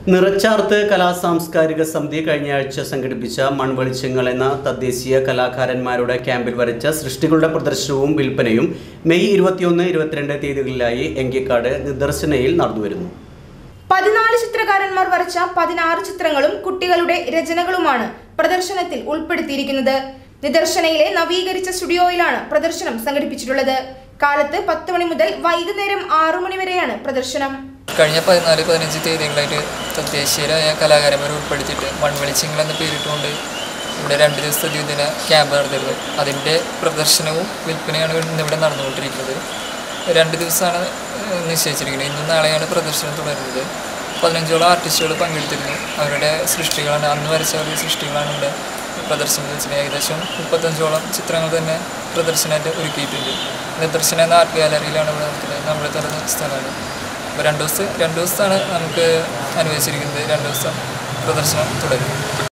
നിറച്ചാർത്ത് കലാ സാംസ്കാരിക സമിതി കഴിഞ്ഞയാഴ്ച സംഘടിപ്പിച്ച മൺവെളിച്ചങ്ങൾ എന്ന തദ്ദേശീയ കലാകാരന്മാരുടെ ക്യാമ്പിൽ വരച്ച സൃഷ്ടികളുടെ പ്രദർശനവും വിൽപ്പനയും മെയ് ഇരുപത്തിയൊന്ന് ഇരുപത്തിരണ്ട് തീയതികളിലായി എങ്കിക്കാട് നിദർശനയിൽ നടന്നുവരുന്നു പതിനാല് ചിത്രകാരന്മാർ വരച്ച പതിനാറ് ചിത്രങ്ങളും കുട്ടികളുടെ രചനകളുമാണ് പ്രദർശനത്തിൽ ഉൾപ്പെടുത്തിയിരിക്കുന്നത് നിദർശനയിലെ നവീകരിച്ച സ്റ്റുഡിയോയിലാണ് പ്രദർശനം സംഘടിപ്പിച്ചിട്ടുള്ളത് കാലത്ത് പത്ത് മണി മുതൽ വൈകുന്നേരം ആറു മണി വരെയാണ് പ്രദർശനം കഴിഞ്ഞ പതിനാല് പതിനഞ്ച് തീയതികളായിട്ട് തദ്ദേശീയരായ കലാകാരന്മാരെ ഉൾപ്പെടുത്തിയിട്ട് മൺവെളിച്ചങ്ങൾ എന്ന പേരിട്ടുകൊണ്ട് ഇവിടെ രണ്ട് ദിവസത്തെ ദ്വിദിന ക്യാമ്പ് നടന്നിരുന്നു അതിൻ്റെ പ്രദർശനവും വിൽപ്പനയാണ് ഇന്നിവിടെ നടന്നുകൊണ്ടിരിക്കുന്നത് രണ്ട് ദിവസമാണ് ഏഹ്, നിശ്ചയിച്ചിരിക്കുന്നത് ഇന്നും നാളെയാണ് പ്രദർശനം തുടരുന്നത് പതിനഞ്ചോളം ആർട്ടിസ്റ്റുകൾ പങ്കെടുത്തിരുന്നു അവരുടെ സൃഷ്ടികളാണ് അന്ന് വരച്ച അവരുടെ സൃഷ്ടികളാണ് ഇവിടെ പ്രദർശനത്തിൽ വെച്ചത് ഏകദേശം മുപ്പത്തഞ്ചോളം ചിത്രങ്ങൾ തന്നെ പ്രദർശനമായിട്ട് ഒരുക്കിയിട്ടുണ്ട് നിദർശന എന്ന ആർട്ട് ഗാലറിയിലാണ് ഇവിടെ നടക്കുന്നത് നമ്മൾ തുറന്ന സ്ഥലമാണ് അപ്പോൾ രണ്ട് ദിവസം രണ്ട് ദിവസത്താണ് നമുക്ക് അനുവദിച്ചിരിക്കുന്നത് രണ്ട് ദിവസം പ്രദർശനം തുടരും